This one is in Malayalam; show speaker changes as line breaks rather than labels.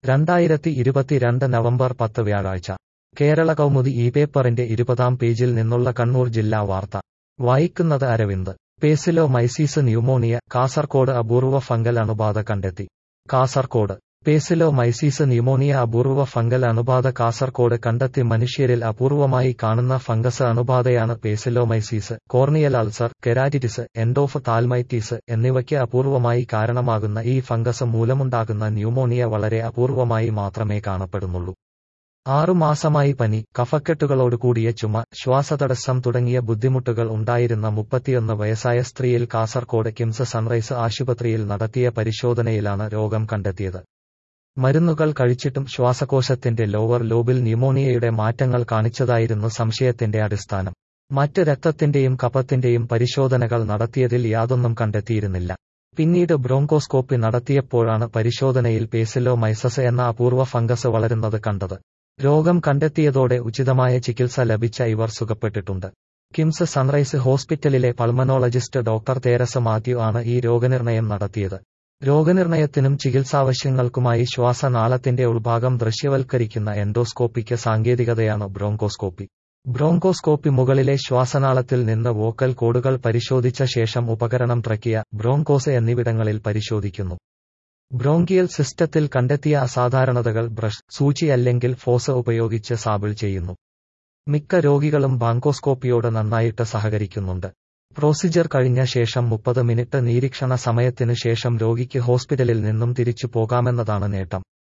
രണ്ടായിരത്തി ഇരുപത്തിരണ്ട് നവംബർ പത്ത് വ്യാഴാഴ്ച കേരള കൗമുദി ഈ പേപ്പറിന്റെ ഇരുപതാം പേജിൽ നിന്നുള്ള കണ്ണൂർ ജില്ലാ വാർത്ത വായിക്കുന്നത് Aravind Paecilomyces pneumonia Kasaragod അപൂർവ ഫംഗൽ അണുബാധ കണ്ടെത്തി കാസർകോട് പേസിലോ മൈസീസ് ന്യൂമോണിയ അപൂർവ ഫംഗൽ അണുബാധ കാസർകോട് കണ്ടെത്തി മനുഷ്യരിൽ അപൂർവമായി കാണുന്ന ഫംഗസ് അണുബാധയാണ് Paecilomyces corneal ulcer keratitis endophthalmitis എന്നിവയ്ക്ക് അപൂർവമായി കാരണമാകുന്ന ഈ ഫംഗസ് മൂലമുണ്ടാകുന്ന ന്യൂമോണിയ വളരെ അപൂർവമായി മാത്രമേ കാണപ്പെടുന്നുള്ളൂ ആറുമാസമായി പനി കഫക്കെട്ടുകളോടുകൂടിയ ചുമ ശ്വാസതടസ്സം തുടങ്ങിയ ബുദ്ധിമുട്ടുകൾ ഉണ്ടായിരുന്ന മുപ്പത്തിയൊന്ന് വയസ്സായ സ്ത്രീയിൽ കാസർകോട് കിംസ് സൺറൈസ് ആശുപത്രിയിൽ നടത്തിയ പരിശോധനയിലാണ് രോഗം കണ്ടെത്തിയത് മരുന്നുകൾ കഴിച്ചിട്ടും ശ്വാസകോശത്തിന്റെ ലോവർ ലോബിൽ ന്യൂമോണിയയുടെ മാറ്റങ്ങൾ കാണിച്ചതായിരുന്നു സംശയത്തിന്റെ അടിസ്ഥാനം മറ്റ് രക്തത്തിന്റെയും കഫത്തിന്റെയും പരിശോധനകൾ നടത്തിയതിൽ യാതൊന്നും കണ്ടെത്തിയിരുന്നില്ല പിന്നീട് ബ്രോങ്കോസ്കോപ്പി നടത്തിയപ്പോഴാണ് പരിശോധനയിൽ പേസിലോ മൈസസ് എന്ന അപൂർവ ഫംഗസ് വളരുന്നത് കണ്ടത് രോഗം കണ്ടെത്തിയതോടെ ഉചിതമായ ചികിത്സ ലഭിച്ച ഇവർ സുഖപ്പെട്ടിട്ടുണ്ട് കിംസ് സൺറൈസ് ഹോസ്പിറ്റലിലെ പൾമനോളജിസ്റ്റ് ഡോക്ടർ തേരസ മാത്യു ആണ് ഈ രോഗനിർണയം നടത്തിയത് രോഗനിർണയത്തിനും ചികിത്സാവശ്യങ്ങൾക്കുമായി ശ്വാസനാളത്തിന്റെ ഉൾഭാഗം ദൃശ്യവൽക്കരിക്കുന്ന എൻഡോസ്കോപ്പിക്ക് സാങ്കേതികതയാണ് ബ്രോങ്കോസ്കോപ്പി ബ്രോങ്കോസ്കോപ്പി മുകളിലെ ശ്വാസനാളത്തിൽ നിന്ന് വോക്കൽ കോഡുകൾ പരിശോധിച്ച ശേഷം ഉപകരണം ട്രക്കിയ ബ്രോങ്കോസ് എന്നിവിടങ്ങളിൽ പരിശോധിക്കുന്നു ബ്രോങ്കിയൽ സിസ്റ്റത്തിൽ കണ്ടെത്തിയ അസാധാരണതകൾ ബ്രഷ് സൂചി അല്ലെങ്കിൽ ഫോസ് ഉപയോഗിച്ച് സാമ്പിൾ ചെയ്യുന്നു മിക്ക രോഗികളും ബാങ്കോസ്കോപ്പിയോട് നന്നായിട്ട് സഹകരിക്കുന്നുണ്ട് പ്രൊസീജർ കഴിഞ്ഞ ശേഷം മുപ്പത് മിനിറ്റ് നിരീക്ഷണ സമയത്തിന് ശേഷം രോഗിക്ക് ഹോസ്പിറ്റലിൽ നിന്നും തിരിച്ചു പോകാമെന്നതാണ് നേട്ടം